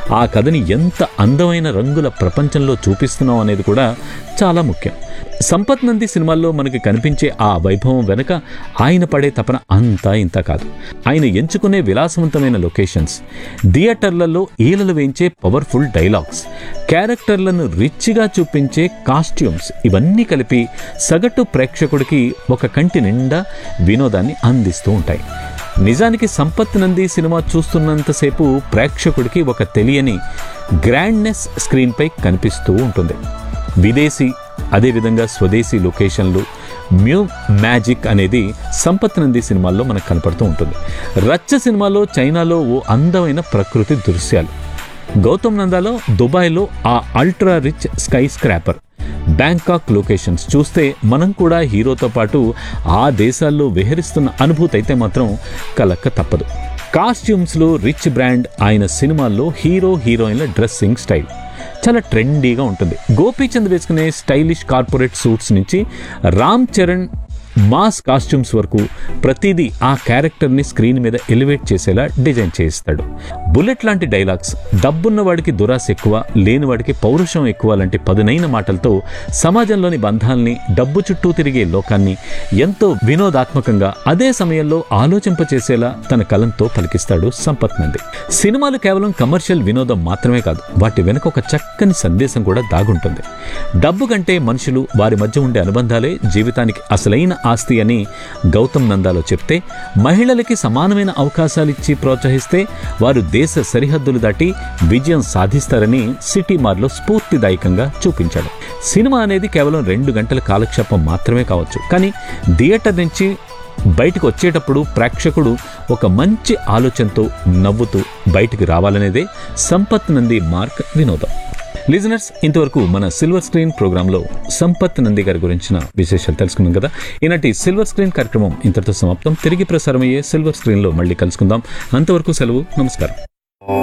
ఆ కథని ఎంత అందమైన రంగుల ప్రపంచంలో చూపిస్తున్నాం అనేది కూడా చాలా ముఖ్యం సంపత్ నంది సినిమాల్లో మనకి కనిపించే ఆ వైభవం వెనుక ఆయన పడే తపన అంతా ఇంత కాదు ఆయన ఎంచుకునే విలాసవంతమైన లొకేషన్స్ థియేటర్లలో ఈలలు వేయించే పవర్ఫుల్ డైలాగ్స్ క్యారెక్టర్లను రిచ్గా చూపించే కాస్ట్యూమ్స్ ఇవన్నీ కలిపి సగటు ప్రేక్షకుడికి ఒక కంటి నిండా వినోదాన్ని అందిస్తూ ఉంటాయి నిజానికి సంపత్ నంది సినిమా చూస్తున్నంతసేపు ప్రేక్షకుడికి ఒక తెలియని గ్రాండ్నెస్ స్క్రీన్పై కనిపిస్తూ ఉంటుంది విదేశీ అదేవిధంగా స్వదేశీ లొకేషన్లు మ్యూ మ్యాజిక్ అనేది సంపత్ నంది సినిమాల్లో మనకు కనపడుతూ ఉంటుంది రచ్చ సినిమాలో చైనాలో ఓ అందమైన ప్రకృతి దృశ్యాలు గౌతమ్ నందాలో దుబాయ్లో ఆ ultra rich skyscraper Bangkok locations చూస్తే మనం కూడా హీరోతో పాటు ఆ దేశాల్లో విహరిస్తున్న అనుభూతి అయితే మాత్రం కలక్క తప్పదు కాస్ట్యూమ్స్లో రిచ్ బ్రాండ్ ఆయన సినిమాల్లో హీరో హీరోయిన్ల డ్రెస్సింగ్ స్టైల్ చాలా ట్రెండీగా ఉంటుంది గోపీచంద్ వేసుకునే స్టైలిష్ కార్పొరేట్ సూట్స్ నుంచి రామ్ చరణ్ మాస్ కాస్ట్యూమ్స్ వరకు ప్రతిదీ ఆ క్యారెక్టర్ని స్క్రీన్ మీద ఎలివేట్ చేసేలా డిజైన్ చేయిస్తాడు బుల్లెట్ లాంటి డైలాగ్స్ డబ్బున్న వాడికి దురాశ ఎక్కువ లేని వాడికి పౌరుషం ఎక్కువ లాంటి పదునైన మాటలతో సమాజంలోని బంధాల్ని డబ్బు చుట్టూ తిరిగే లోకాన్ని ఎంతో వినోదాత్మకంగా అదే సమయంలో ఆలోచింపచేసేలా తన కలంతో పలికిస్తాడు సంపత్ నంది సినిమాలు కేవలం కమర్షియల్ వినోదం మాత్రమే కాదు వాటి వెనుక ఒక చక్కని సందేశం కూడా దాగుంటుంది డబ్బు కంటే మనుషులు వారి మధ్య ఉండే అనుబంధాలే జీవితానికి అసలైన ఆస్తి అని గౌతమ్ నందాలో చెప్తే మహిళలకి సమానమైన అవకాశాలు ఇచ్చి ప్రోత్సహిస్తే వారు దేశ సరిహద్దులు దాటి విజయం సాధిస్తారని సిటీ మార్లో స్ఫూర్తిదాయకంగా చూపించాడు సినిమా అనేది కేవలం రెండు గంటల కాలక్షేపం మాత్రమే కావచ్చు కానీ థియేటర్ నుంచి బయటకు వచ్చేటప్పుడు ప్రేక్షకుడు ఒక మంచి ఆలోచనతో నవ్వుతూ బయటికి రావాలనేదే సంపత్ నంది మార్క్ వినోదం లిజనర్స్ ఇంతవరకు మన సిల్వర్ స్క్రీన్ ప్రోగ్రాంలో సంపత్ నంది గారి గురించిన విశేషాలు తెలుసుకున్నాం కదా ఈనాటి సిల్వర్ స్క్రీన్ కార్యక్రమం ఇంతటితో సమాప్తం తిరిగి ప్రసారమయ్యే సిల్వర్ స్క్రీన్లో మళ్ళీ కలుసుకుందాం అంతవరకు సెలవు నమస్కారం